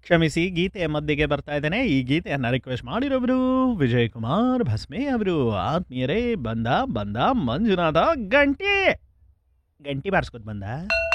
ಕ್ಷಮಿಸಿ ಗೀತೆಯ ಮಧ್ಯೆಗೆ ಬರ್ತಾ ಇದ್ದೇನೆ ಈ ಗೀತೆಯನ್ನು ರಿಕ್ವೆಸ್ಟ್ ಮಾಡಿರೋರು ವಿಜಯ್ ಕುಮಾರ್ ಭಸ್ಮೆ ಅವರು ಆತ್ಮೀಯರೇ ಬಂದ ಬಂದ ಮಂಜುನಾಥ ಗಂಟಿ ಗಂಟಿ ಬಾರಿಸ್ಕೊತ್ ಬಂದ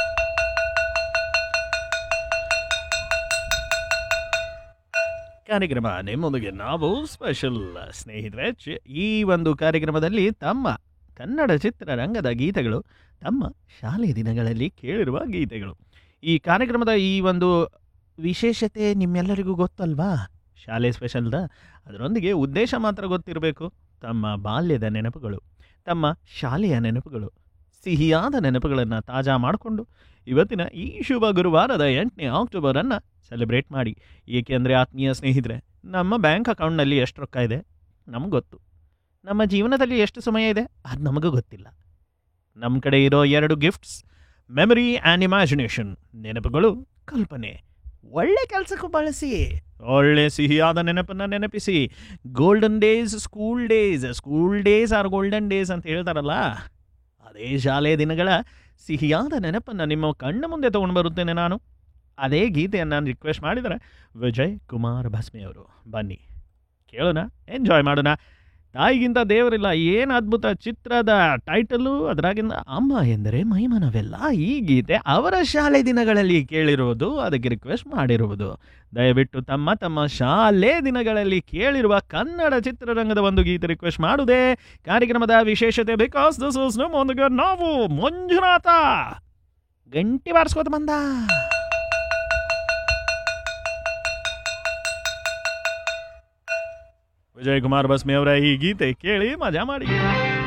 ಕಾರ್ಯಕ್ರಮ ನಿಮ್ಮೊಂದಿಗೆ ನಾವು ಸ್ಪೆಷಲ್ ಸ್ನೇಹಿತರೆ ಚಿ- ಈ ಒಂದು ಕಾರ್ಯಕ್ರಮದಲ್ಲಿ ತಮ್ಮ ಕನ್ನಡ ಚಿತ್ರರಂಗದ ಗೀತೆಗಳು ತಮ್ಮ ಶಾಲೆ ದಿನಗಳಲ್ಲಿ ಕೇಳಿರುವ ಗೀತೆಗಳು ಈ ಕಾರ್ಯಕ್ರಮದ ಈ ಒಂದು ವಿಶೇಷತೆ ನಿಮ್ಮೆಲ್ಲರಿಗೂ ಗೊತ್ತಲ್ವಾ ಶಾಲೆ ಸ್ಪೆಷಲ್ದ ಅದರೊಂದಿಗೆ ಉದ್ದೇಶ ಮಾತ್ರ ಗೊತ್ತಿರಬೇಕು ತಮ್ಮ ಬಾಲ್ಯದ ನೆನಪುಗಳು ತಮ್ಮ ಶಾಲೆಯ ನೆನಪುಗಳು ಸಿಹಿಯಾದ ನೆನಪುಗಳನ್ನು ತಾಜಾ ಮಾಡಿಕೊಂಡು ಇವತ್ತಿನ ಈ ಶುಭ ಗುರುವಾರದ ಎಂಟನೇ ಅಕ್ಟೋಬರನ್ನು ಸೆಲೆಬ್ರೇಟ್ ಮಾಡಿ ಏಕೆಂದರೆ ಆತ್ಮೀಯ ಸ್ನೇಹಿತರೆ ನಮ್ಮ ಬ್ಯಾಂಕ್ ಅಕೌಂಟ್ನಲ್ಲಿ ಎಷ್ಟು ರೊಕ್ಕ ಇದೆ ನಮಗೆ ಗೊತ್ತು ನಮ್ಮ ಜೀವನದಲ್ಲಿ ಎಷ್ಟು ಸಮಯ ಇದೆ ಅದು ನಮಗೂ ಗೊತ್ತಿಲ್ಲ ನಮ್ಮ ಕಡೆ ಇರೋ ಎರಡು ಗಿಫ್ಟ್ಸ್ ಮೆಮರಿ ಆ್ಯಂಡ್ ಇಮ್ಯಾಜಿನೇಷನ್ ನೆನಪುಗಳು ಕಲ್ಪನೆ ಒಳ್ಳೆ ಕೆಲಸಕ್ಕೂ ಬಳಸಿ ಒಳ್ಳೆ ಸಿಹಿಯಾದ ನೆನಪನ್ನು ನೆನಪಿಸಿ golden days school days school days are golden days ಅಂತ ಹೇಳ್ತಾರಲ್ಲ ಅದೇ ಶಾಲೆಯ ದಿನಗಳ ಸಿಹಿಯಾದ ನೆನಪನ್ನು ನಿಮ್ಮ ಕಣ್ಣ ಮುಂದೆ ತೊಗೊಂಡು ಬರುತ್ತೇನೆ ನಾನು ಅದೇ ಗೀತೆಯನ್ನು ನಾನು ರಿಕ್ವೆಸ್ಟ್ ಮಾಡಿದರೆ ವಿಜಯ್ ಕುಮಾರ್ ಭಸ್ಮೆ ಅವರು ಬನ್ನಿ ಕೇಳೋಣ ಎಂಜಾಯ್ ಮಾಡೋಣ ತಾಯಿಗಿಂತ ದೇವರಿಲ್ಲ ಏನು ಅದ್ಭುತ ಚಿತ್ರದ ಟೈಟಲು ಅದರಾಗಿಂದ ಅಮ್ಮ ಎಂದರೆ ಮೈಮನವೆಲ್ಲ ಈ ಗೀತೆ ಅವರ ಶಾಲೆ ದಿನಗಳಲ್ಲಿ ಕೇಳಿರುವುದು ಅದಕ್ಕೆ ರಿಕ್ವೆಸ್ಟ್ ಮಾಡಿರುವುದು ದಯವಿಟ್ಟು ತಮ್ಮ ತಮ್ಮ ಶಾಲೆ ದಿನಗಳಲ್ಲಿ ಕೇಳಿರುವ ಕನ್ನಡ ಚಿತ್ರರಂಗದ ಒಂದು ಗೀತೆ ರಿಕ್ವೆಸ್ಟ್ ಮಾಡುವುದೇ ಕಾರ್ಯಕ್ರಮದ ವಿಶೇಷತೆ ಬಿಕಾಸ್ ದಿಸ್ ಇಸ್ ನಮ್ಮೊಂದಿಗೆ ನಾವು ಮಂಜುನಾಥ ಗಂಟಿ ಬಾರಿಸ್ಕೋತ ಬಂದ ವಿಜಯ್ ಕುಮಾರ್ ಬಸ್ಮಿ ಅವರ ಈ ಗೀತೆ ಕೇಳಿ ಮಜಾ ಮಾಡಿ